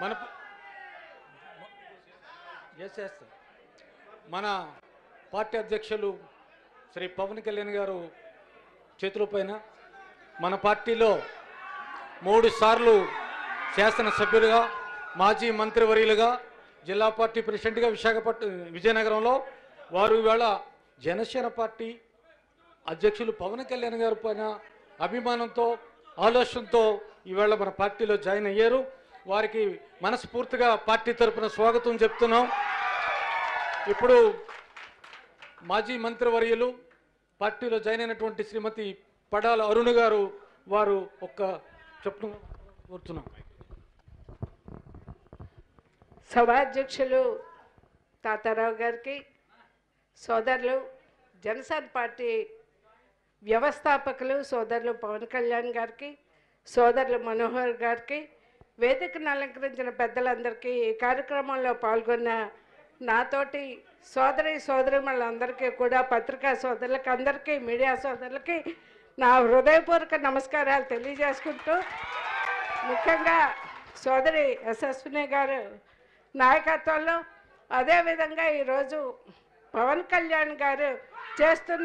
మన yes yes మన party అధ్యక్షులు శ్రీ పవన్ కళ్యాణ్ గారు చేతుల పైన మన పార్టీలో మూడు సార్లు శాసనసభ్యులుగా మాజీ మంత్రివర్యులుగా జిల్లా పార్టీ ప్రెసిడెంట్గా విశాఖపట్నం విజయనగరంలో వారు ఇవాళ జనసేన పార్టీ అధ్యక్షులు పవన్ కళ్యాణ్ గారి పైన అభిమానంతో ఆలోచనతో ఈవేళ మన పార్టీలో జాయిన్ అయ్యారు వారికి మనస్ఫూర్తిగా పార్టీ తరపున స్వాగతం చెప్తున్నాం ఇప్పుడు మాజీ మంత్రివర్యులు పార్టీలో జాయిన్ అయినటువంటి శ్రీమతి పడాల అరుణ్ గారు వారు ఒక్క చెప్పు కోరుతున్నాం సభాధ్యక్షులు తాతారావు గారికి సోదరులు జనసేన పార్టీ వ్యవస్థాపకులు సోదరులు పవన్ కళ్యాణ్ గారికి సోదరులు మనోహర్ గారికి వేదికను అలంకరించిన పెద్దలందరికీ ఈ కార్యక్రమంలో పాల్గొన్న నాతోటి సోదరి సోదరిమణులందరికీ కూడా పత్రికా సోదరులకి అందరికీ మీడియా సోదరులకి నా హృదయపూర్వక నమస్కారాలు తెలియజేసుకుంటూ ముఖ్యంగా సోదరి యశస్విని గారు నాయకత్వంలో అదేవిధంగా ఈరోజు పవన్ కళ్యాణ్ గారు చేస్తున్న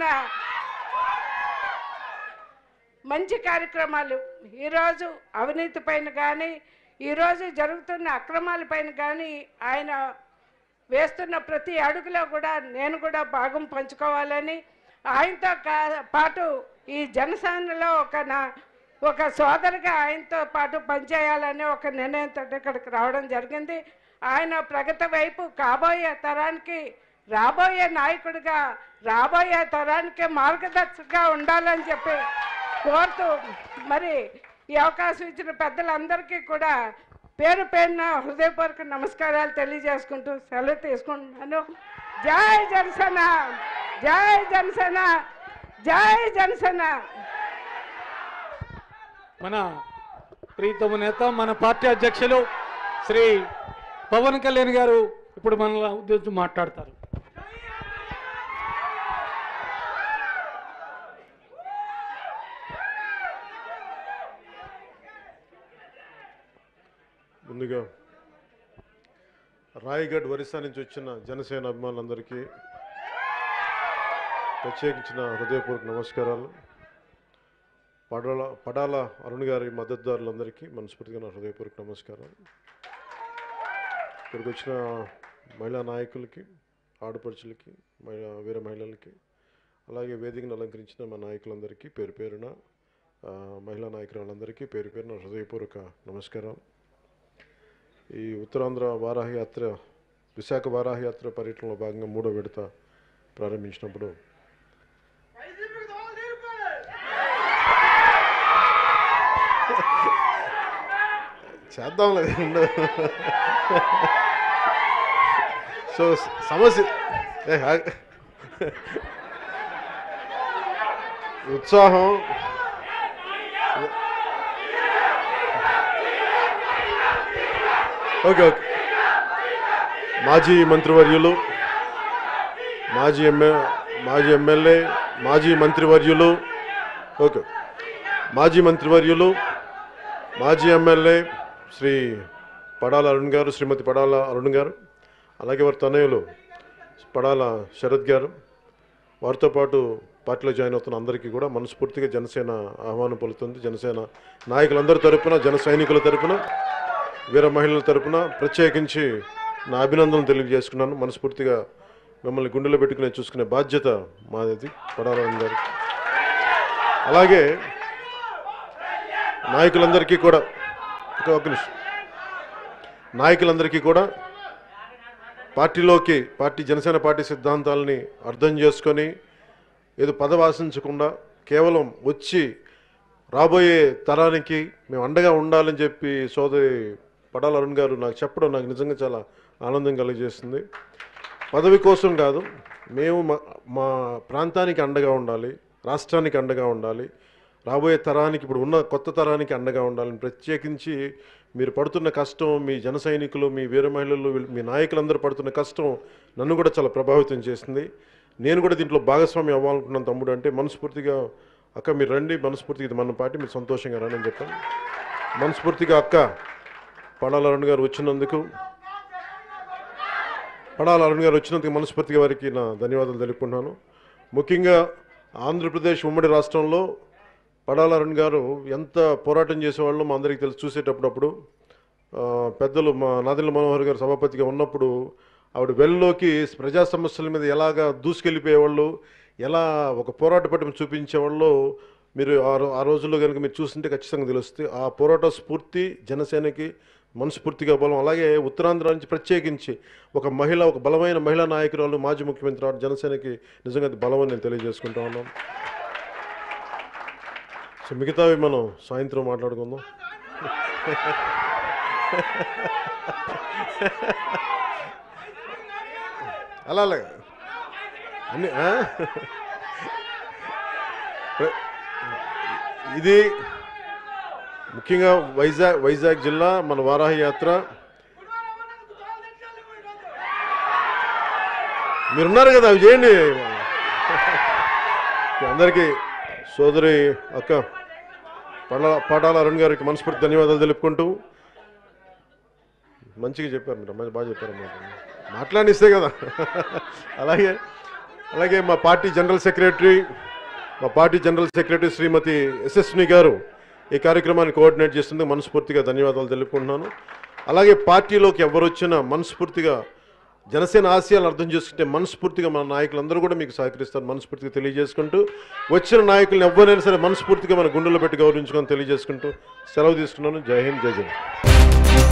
మంచి కార్యక్రమాలు ఈరోజు అవినీతి పైన కానీ ఈరోజు జరుగుతున్న అక్రమాలపైన కానీ ఆయన వేస్తున్న ప్రతి అడుగులో కూడా నేను కూడా భాగం పంచుకోవాలని ఆయనతో కా- పాటు ఈ జనసేనలో ఒక నా ఒక సోదరిగా ఆయనతో పాటు పనిచేయాలనే ఒక నిర్ణయంతో ఇక్కడికి రావడం జరిగింది ఆయన ప్రగతి వైపు కాబోయే తరానికి రాబోయే నాయకుడిగా రాబోయే తరానికి మార్గదర్శకగా ఉండాలని చెప్పి కోరుతూ మరి ఈ అవకాశం ఇచ్చిన పెద్దలందరికీ కూడా పేరు పేరున హృదయపూర్వక నమస్కారాలు తెలియజేసుకుంటూ సెలవు తీసుకుంటున్నాను జై జనసేన జై జనసేన జై జనసేన మన ప్రీతమ నేత మన పార్టీ అధ్యక్షులు శ్రీ పవన్ కళ్యాణ్ గారు ఇప్పుడు మన ఉద్దేశం మాట్లాడతారు ముందుగా రాయగఢ్ ఒరిస్సా నుంచి వచ్చిన జనసేన అభిమానులందరికీ ప్రత్యేకించిన హృదయపూర్వక నమస్కారాలు పడాల పడాల అరుణ్ గారి మద్దతుదారులందరికీ మనస్ఫూర్తిగా నా హృదయపూర్వక నమస్కారం ఇక్కడికి వచ్చిన మహిళా నాయకులకి ఆడపడుచులకి మహిళా వీర మహిళలకి అలాగే వేదికను అలంకరించిన మా నాయకులందరికీ పేరు పేరున ఆ, మహిళా నాయకురాలందరికీ పేరు పేరున హృదయపూర్వక నమస్కారం ఈ ఉత్తరాంధ్ర వారాహి యాత్ర విశాఖ వారాహి యాత్ర పర్యటనలో భాగంగా మూడో విడత ప్రారంభించినప్పుడు చేద్దాంలే సో సమస్య ఏ, ఆగ్- ఉత్సాహం ఓకే ఓకే మాజీ మంత్రివర్యులు మాజీ ఎంఏ మాజీ ఎమ్మెల్యే మాజీ మంత్రివర్యులు ఓకే మాజీ మంత్రివర్యులు మాజీ ఎమ్మెల్యే శ్రీ పడాల అరుణ్ గారు శ్రీమతి పడాల అరుణ్ గారు అలాగే వారి తనయులు పడాల శరత్ గారు వారితో పాటు పార్టీలో జాయిన్ అవుతున్న అందరికీ కూడా మనస్ఫూర్తిగా జనసేన ఆహ్వానం పలుకుతుంది జనసేన నాయకులందరి తరపున జన సైనికుల తరపున వీర మహిళల తరపున ప్రత్యేకించి నా అభినందనలు తెలియజేసుకున్నాను మనస్ఫూర్తిగా మిమ్మల్ని గుండెలో పెట్టుకునే చూసుకునే బాధ్యత మాది పడాలని గారు అలాగే నాయకులందరికీ కూడా ఒక ఒక నిమిషం నాయకులందరికీ కూడా పార్టీలోకి పార్టీ జనసేన పార్టీ సిద్ధాంతాలని అర్థం చేసుకొని ఏదో పదవి ఆశించకుండా కేవలం వచ్చి రాబోయే తరానికి మేము అండగా ఉండాలని చెప్పి సోదరి పడాల అరుణ్ గారు నాకు చెప్పడం నాకు నిజంగా చాలా ఆనందం కలిగజేస్తుంది పదవి కోసం కాదు మేము మా- మా ప్రాంతానికి అండగా ఉండాలి రాష్ట్రానికి అండగా ఉండాలి రాబోయే తరానికి ఇప్పుడు ఉన్న కొత్త తరానికి అండగా ఉండాలని ప్రత్యేకించి మీరు పడుతున్న కష్టం మీ జన సైనికులు మీ వీర మహిళలు వీళ్ళు- మీ నాయకులందరూ పడుతున్న కష్టం నన్ను కూడా చాలా ప్రభావితం చేసింది నేను కూడా దీంట్లో భాగస్వామి అవ్వాలనుకున్నాను తమ్ముడు అంటే మనస్ఫూర్తిగా అక్క మీరు రండి మనస్ఫూర్తిగా ఇది మన పార్టీ మీరు సంతోషంగా రండి అని చెప్పాను మనస్ఫూర్తిగా అక్క పడాల అరుణ్ గారు వచ్చినందుకు పడాల అరుణ్ గారు వచ్చినందుకు మనస్ఫూర్తిగా వారికి నా ధన్యవాదాలు తెలుపుకుంటున్నాను ముఖ్యంగా ఆంధ్రప్రదేశ్ ఉమ్మడి రాష్ట్రంలో పడాల అరుణ్ గారు ఎంత పోరాటం చేసేవాళ్ళు మా అందరికీ తెలిసి చూసేటప్పుడప్పుడు ఆ, పెద్దలు మా నాదిల మనోహర్ గారు సభాపతిగా ఉన్నప్పుడు ఆవిడ వెల్లోకి ప్రజా సమస్యల మీద ఎలాగా దూసుకెళ్ళిపోయేవాళ్ళు ఎలా ఒక పోరాట పట్టును చూపించేవాళ్ళు మీరు ఆ రో- ఆ రోజుల్లో కనుక మీరు చూస్తుంటే ఖచ్చితంగా తెలుస్తుంది ఆ పోరాట స్ఫూర్తి జనసేనకి మనస్ఫూర్తిగా బలం అలాగే ఉత్తరాంధ్ర నుంచి ప్రత్యేకించి ఒక మహిళ ఒక బలమైన మహిళా నాయకురాలు మాజీ ముఖ్యమంత్రి రావడం జనసేనకి నిజంగా అది బలం అని నేను తెలియజేసుకుంటా ఉన్నాను సో మిగతావి మనం సాయంత్రం మాట్లాడుకుందాం అలా అలాగే అన్ని ఆ? ప్ర- ఇది ముఖ్యంగా వైజాగ్ వైజాగ్ జిల్లా మన వారాహి యాత్ర మీరున్నారు కదా అవి చేయండి అందరికీ సోదరి అక్క పడాల పాటాల అరుణ్ గారికి మనస్ఫూర్తి ధన్యవాదాలు తెలుపుకుంటూ మంచిగా చెప్పారు మీరు మంచి బాగా చెప్పారు మీరు మాట్లాడిస్తే కదా అలాగే అలాగే మా పార్టీ జనరల్ సెక్రటరీ మా party general secretary Shrimati Yashaswini garu ఈ కార్యక్రమాన్ని కోఆర్డినేట్ చేస్తుంది మనస్ఫూర్తిగా ధన్యవాదాలు తెలుపుకుంటున్నాను అలాగే పార్టీలోకి ఎవరు వచ్చినా మనస్ఫూర్తిగా జనసేన ఆశయాలను అర్థం చేసుకుంటే మనస్ఫూర్తిగా మన నాయకులందరూ కూడా మీకు సహకరిస్తారు మనస్ఫూర్తిగా తెలియజేసుకుంటూ వచ్చిన నాయకులను ఎవరైనా సరే మనస్ఫూర్తిగా మన గుండెల్లో పెట్టి గౌరవించుకొని తెలియజేసుకుంటూ సెలవు తీసుకున్నాను జై హింద్ జై జై